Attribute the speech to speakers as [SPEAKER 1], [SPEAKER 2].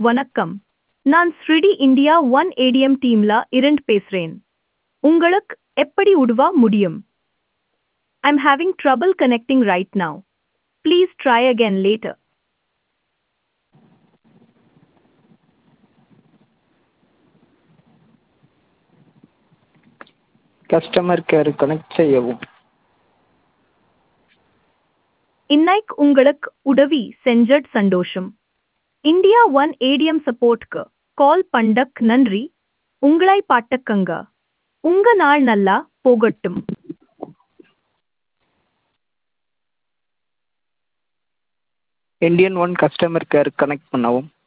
[SPEAKER 1] வணக்கம் நான் ஸ்ரிடி India one ATM டீம்ல இருந்து பேசுறேன் உங்களுக்கு எப்படி உதவ முடியும் I'm having trouble connecting right now please try again later
[SPEAKER 2] customer care connect செய்யவும்
[SPEAKER 1] இன்னைக்கு உங்களுக்கு உதவி செஞ்சட் சந்தோஷம் இந்தியா ஒன் ஏடிஎம் சப்போர்ட்க்கு கால் பண்ணக் நன்றி உங்களை பாட்டக்கங்க உங்க நாள் நல்லா போகட்டும்
[SPEAKER 2] Indian one customer care connect பண்ணவும்